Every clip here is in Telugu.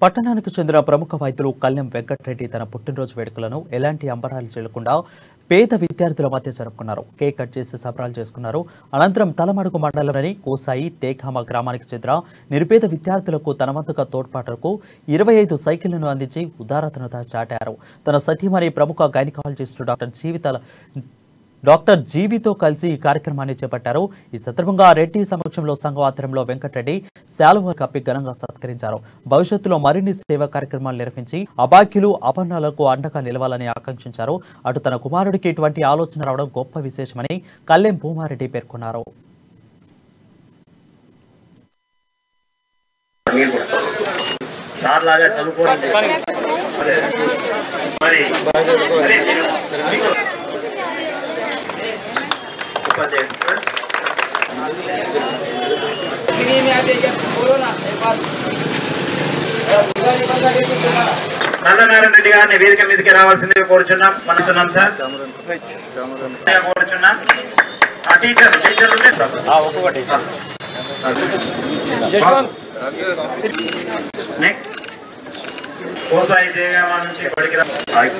పట్టణానికి చెందిన ప్రముఖ వైద్యులు కళ్యాణ్ వెంకటరెడ్డి తన పుట్టినరోజు వేడుకలను ఎలాంటి అంబరాలు చేయకుండా పేద విద్యార్థుల మధ్య జరుపుకున్నారు కేక్ కట్ చేసి సంబరాలు చేసుకున్నారు అనంతరం తలమడుగు మండలంలోని కోసాయి తేఖామ గ్రామానికి చెందిన నిరుపేద విద్యార్థులకు తన వంతుగా తోడ్పాటుకు ఇరవై ఐదు సైకిళ్లను అందించి ఉదారతను చాటారు తన సతీమణి ప్రముఖ గైనకాలజిస్టు డాక్టర్ జీవితాల డాక్టర్ జీవితో కలిసి ఈ కార్యక్రమాన్ని చేపట్టారు ఈ సందర్భంగా రెడ్డి సమక్షంలో సంఘం ఆధ్వర్యంలో వెంకటరెడ్డి శాలువ కప్పి ఘనంగా సత్కరించారు భవిష్యత్తులో మరిన్ని సేవా కార్యక్రమాలు నిర్వహించి అబాక్యులు అపన్నాలకు అండగా నిలవాలని ఆకాంక్షించారు అటు తన కుమారుడికి ఇటువంటి ఆలోచన రావడం గొప్ప విశేషమని కల్లెం భూమారెడ్డి పేర్కొన్నారు సార్ లాగా చదువుకోవడం మరి మరి మీకు ఉపాధ్యాయుడు సార్. నందనారాయణ రెడ్డి గారిని వేదిక మీదకి రావాల్సిందిగా కోరుచున్నాం మనసున్నాం సార్ కోరుచున్నాం ఆ టీచర్ టీచర్ ఉంటే ఒక్కొక్కటి నెక్స్ట్ కోసాయి దేవా నుంచి బడికి రా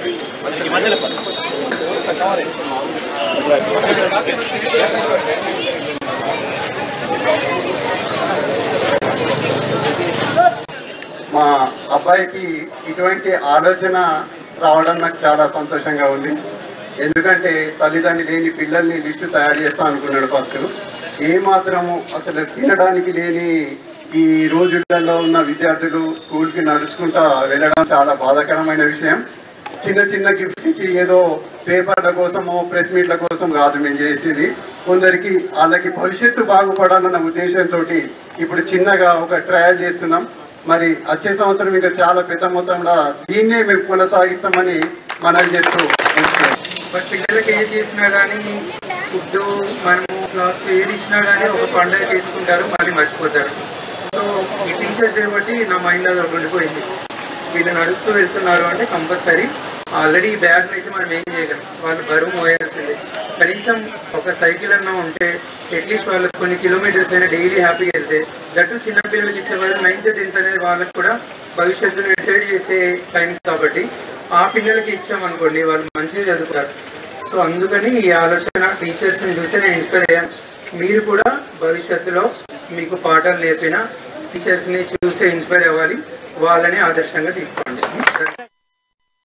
మా అబ్బాయికి ఇటువంటి ఆలోచన రావడం నాకు చాలా సంతోషంగా ఉంది ఎందుకంటే తల్లిదండ్రులు లేని పిల్లల్ని లిస్టు తయారు చేస్తా అనుకున్నాడు ఫస్ట్ ఏ మాత్రము అసలు తినడానికి లేని ఈ రోజులలో ఉన్న విద్యార్థులు స్కూల్కి నడుచుకుంటా వెళ్ళడం చాలా బాధాకరమైన విషయం చిన్న చిన్న గిఫ్ట్ ఇచ్చి ఏదో పేపర్ల కోసమో ప్రెస్ మీట్ల కోసం కాదు మేము చేసేది కొందరికి వాళ్ళకి భవిష్యత్తు బాగుపడాలన్న ఉద్దేశంతో ఇప్పుడు చిన్నగా ఒక ట్రయల్ చేస్తున్నాం మరి వచ్చే సంవత్సరం ఇంకా చాలా పెద్ద మొత్తంలో దీన్నే మేము కొనసాగిస్తామని మనం చేస్తూ ఉంటున్నాం. బట్ పిల్లలకి ఏది చేసినా కానీ ఫుడ్ మనము క్లాత్స్ ఏది ఇచ్చినా కానీ ఒక పండుగ తీసుకుంటారు మళ్ళీ మర్చిపోతారు సో ఈ టీచర్స్ చేయబట్టి నా మైండ్లో అది ఉండిపోయింది వీళ్ళు నడుస్తూ వెళ్తున్నారు అంటే కంపల్సరీ ఆల్రెడీ ఈ బ్యాగ్ని అయితే మనం ఏం చేయగలం వాళ్ళు బరువు మోయాల్సిందే కనీసం ఒక సైకిల్ అన్నా ఉంటే అట్లీస్ట్ వాళ్ళకి కొన్ని కిలోమీటర్స్ అయినా డైలీ హ్యాపీగా వెళ్తే గట్టు చిన్న పిల్లలకి ఇచ్చే వాళ్ళు నైన్త్ టెన్త్ అనేది వాళ్ళకి కూడా భవిష్యత్తులో డిసైడ్ చేసే టైం కాబట్టి ఆ పిల్లలకి ఇచ్చామనుకోండి వాళ్ళు మంచిగా చదువుతారు సో అందుకని ఈ ఆలోచన టీచర్స్ని చూసి నేను ఇన్స్పైర్ అయ్యాను మీరు కూడా భవిష్యత్తులో మీకు పాఠాలు నేర్పిన టీచర్స్ని చూస్తే ఇన్స్పైర్ అవ్వాలి వాళ్ళని ఆదర్శంగా తీసుకోండి